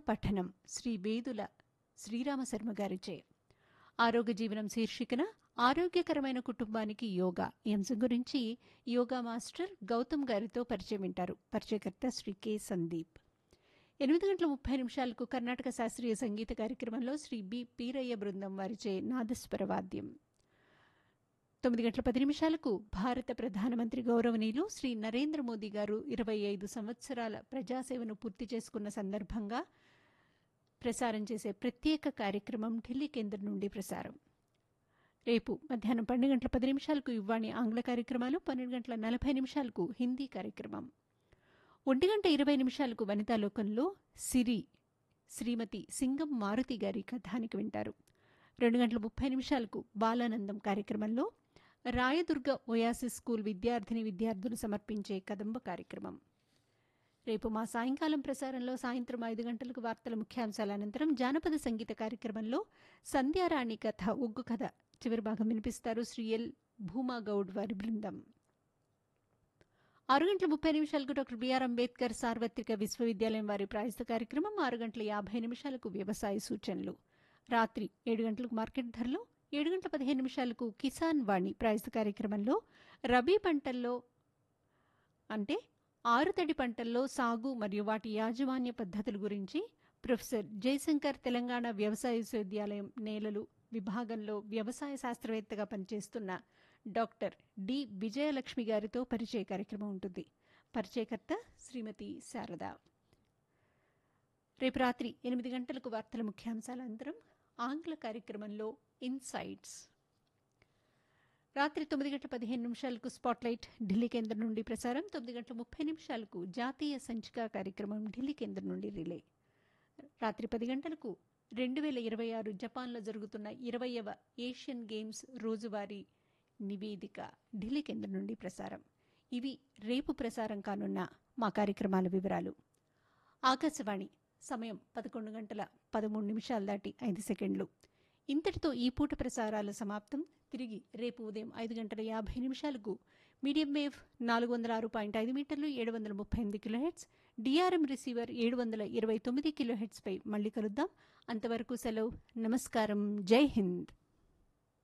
పఠనం శ్రీ వేదుల శ్రీరామశర్మ గారిచే ఆరోగ్య జీవనం శీర్షికన ఆరోగ్యకరమైన కుటుంబానికి యోగా ఈ అంశం గురించి యోగా మాస్టర్ గౌతమ్ గారితో పరిచయం వింటారు పరిచయకర్త శ్రీ కె సందీప్ ఎనిమిది గంటల ముప్పై నిమిషాలకు కర్ణాటక శాస్త్రీయ సంగీత కార్యక్రమంలో శ్రీ బి పీరయ్య బృందం వారిచే నాదస్వర వాద్యం తొమ్మిది గంటల పది నిమిషాలకు భారత ప్రధానమంత్రి గౌరవనీయులు శ్రీ నరేంద్ర మోదీ గారు ఇరవై ఐదు సంవత్సరాల ప్రజాసేవను పూర్తి చేసుకున్న సందర్భంగా ప్రసారం చేసే ప్రత్యేక కార్యక్రమం ఢిల్లీ కేంద్రం నుండి ప్రసారం రేపు మధ్యాహ్నం పన్నెండు గంటల పది నిమిషాలకు ఇవ్వాణి ఆంగ్ల కార్యక్రమాలు పన్నెండు గంటల నలభై నిమిషాలకు హిందీ కార్యక్రమం ఒంటి గంట ఇరవై నిమిషాలకు వనితాలోకంలో సిరి శ్రీమతి సింగం మారుతి గారి కథానికి వింటారు రెండు గంటల ముప్పై నిమిషాలకు బాలానందం కార్యక్రమంలో రాయదుర్గ ఒయాసిస్ స్కూల్ విద్యార్థిని విద్యార్థులు సమర్పించే కదంబ కార్యక్రమం రేపు మా సాయంకాలం ప్రసారంలో సాయంత్రం ఐదు గంటలకు వార్తల ముఖ్యాంశాల అనంతరం జానపద సంగీత కార్యక్రమంలో సంధ్యారాణి కథ ఉగ్గు కథ చివరి భాగం వినిపిస్తారు శ్రీ ఎల్ భూమా గౌడ్ వారి బృందం ఆరు గంటల ముప్పై నిమిషాలకు డాక్టర్ బిఆర్ అంబేద్కర్ సార్వత్రిక విశ్వవిద్యాలయం వారి ప్రాయస్త కార్యక్రమం ఆరు గంటల యాభై నిమిషాలకు వ్యవసాయ సూచనలు రాత్రి ఏడు గంటలకు మార్కెట్ ధరలు ఏడు గంటల పదిహేను నిమిషాలకు కిసాన్ వాణి ప్రాయస్త కార్యక్రమంలో రబీ పంటల్లో అంటే ఆరుతడి పంటల్లో సాగు మరియు వాటి యాజమాన్య పద్ధతుల గురించి ప్రొఫెసర్ జయశంకర్ తెలంగాణ వ్యవసాయ విశ్వవిద్యాలయం నేలలు విభాగంలో వ్యవసాయ శాస్త్రవేత్తగా పనిచేస్తున్న డాక్టర్ డి విజయలక్ష్మి గారితో పరిచయ కార్యక్రమం ఉంటుంది పరిచయకర్త శ్రీమతి శారద రేపు రాత్రి ఎనిమిది గంటలకు వార్తల ముఖ్యాంశాల అనంతరం ఆంగ్ల కార్యక్రమంలో ఇన్సైట్స్ రాత్రి తొమ్మిది గంటల పదిహేను నిమిషాలకు స్పాట్లైట్ ఢిల్లీ కేంద్రం నుండి ప్రసారం తొమ్మిది గంటల ముప్పై నిమిషాలకు జాతీయ సంచిక కార్యక్రమం ఢిల్లీ కేంద్రం నుండి రిలే రాత్రి పది గంటలకు రెండు వేల ఇరవై ఆరు జపాన్లో జరుగుతున్న ఇరవయవ ఏషియన్ గేమ్స్ రోజువారీ నివేదిక ఢిల్లీ కేంద్రం నుండి ప్రసారం ఇవి రేపు ప్రసారం కానున్న మా కార్యక్రమాల వివరాలు ఆకాశవాణి సమయం పదకొండు గంటల పదమూడు నిమిషాలు దాటి ఐదు సెకండ్లు ఇంతటితో ఈ పూట ప్రసారాల సమాప్తం తిరిగి రేపు ఉదయం ఐదు గంటల యాభై నిమిషాలకు మీడియం వేవ్ నాలుగు వందల ఆరు పాయింట్ ఐదు మీటర్లు ఏడు వందల ముప్పై ఎనిమిది కిలోహెట్స్ డిఆర్ఎం రిసీవర్ ఏడు వందల ఇరవై తొమ్మిది కిలోహెట్స్పై మళ్ళీ కలుద్దాం అంతవరకు సెలవు నమస్కారం జై హింద్